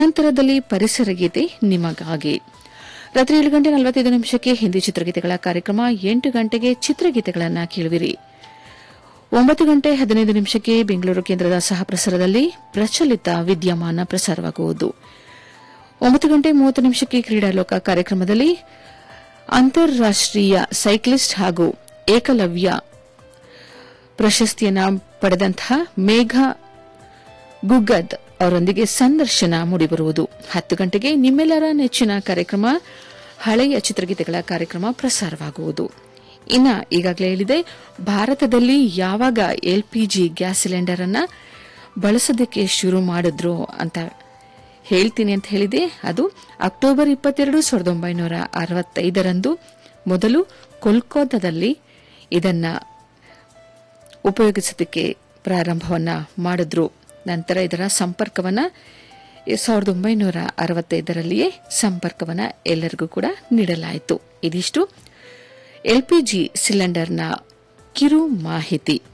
ನಂತರದಲ್ಲಿ ಪರಿಸರ ಗೀತೆ ನಿಮಗಾಗಿ ರಾತ್ರಿ ಏಳು ಗಂಟೆ ನಲವತ್ತೈದು ನಿಮಿಷಕ್ಕೆ ಹಿಂದಿ ಚಿತ್ರಗೀತೆಗಳ ಕಾರ್ಯಕ್ರಮ ಎಂಟು ಗಂಟೆಗೆ ಚಿತ್ರಗೀತೆಗಳನ್ನು ಕೇಳುವಿರಿ ಒಂಬತ್ತು ಗಂಟೆ ಹದಿನೈದು ನಿಮಿಷಕ್ಕೆ ಬೆಂಗಳೂರು ಕೇಂದ್ರದ ಸಹಪ್ರಸಾರದಲ್ಲಿ ಪ್ರಚಲಿತ ವಿದ್ಯಮಾನ ಪ್ರಸಾರವಾಗುವುದು ಒಂಬತ್ತು ಗಂಟೆ ಮೂವತ್ತು ನಿಮಿಷಕ್ಕೆ ಕ್ರೀಡಾಲೋಕ ಕಾರ್ಯಕ್ರಮದಲ್ಲಿ ಅಂತಾರಾಷ್ಟೀಯ ಸೈಕ್ಲಿಸ್ಟ್ ಹಾಗೂ ಏಕಲವ್ಯ ಪ್ರಶಸ್ತಿಯನ್ನ ಪಡೆದಂತಹ ಮೇಘ ಗುಗ್ಗದ್ ಅವರೊಂದಿಗೆ ಸಂದರ್ಶನ ಮೂಡಿಬರುವುದು ಹತ್ತು ಗಂಟೆಗೆ ನಿಮ್ಮೆಲ್ಲರ ನೆಚ್ಚಿನ ಕಾರ್ಯಕ್ರಮ ಹಳೆಯ ಚಿತ್ರಗೀತೆಗಳ ಕಾರ್ಯಕ್ರಮ ಪ್ರಸಾರವಾಗುವುದು ಇನ್ನ ಈಗಾಗಲೇ ಹೇಳಿದೆ ಭಾರತದಲ್ಲಿ ಯಾವಾಗ ಎಲ್ಪಿಜಿ ಗ್ಯಾಸ್ ಸಿಲಿಂಡರ್ ಅನ್ನ ಬಳಸೋದಕ್ಕೆ ಶುರು ಮಾಡಿದ್ರು ಅಂತ ಹೇಳ್ತೀನಿ ಅಂತ ಹೇಳಿದೆ ಅದು ಅಕ್ಟೋಬರ್ ಇಪ್ಪತ್ತೆರಡು ಸಾವಿರದ ಒಂಬೈನೂರ ಅರವತ್ತೈದರಂದು ಮೊದಲು ಕೋಲ್ಕತ್ತಾದಲ್ಲಿ ಇದನ್ನ ಉಪಯೋಗಿಸೋದಕ್ಕೆ ಪ್ರಾರಂಭವನ್ನ ಮಾಡಿದ್ರು ನಂತರ ಇದರ ಸಂಪರ್ಕವನ್ನ ಸಾವಿರದ ಒಂಬೈನೂರ ಅರವತ್ತೈದರಲ್ಲಿಯೇ ಸಂಪರ್ಕವನ್ನ ಎಲ್ಲರಿಗೂ ಕೂಡ ನೀಡಲಾಯಿತು ಇದಿಷ್ಟು ಎಲ್ಪಿಜಿ ಸಿಲಿಂಡರ್ನ ಕಿರು ಮಾಹಿತಿ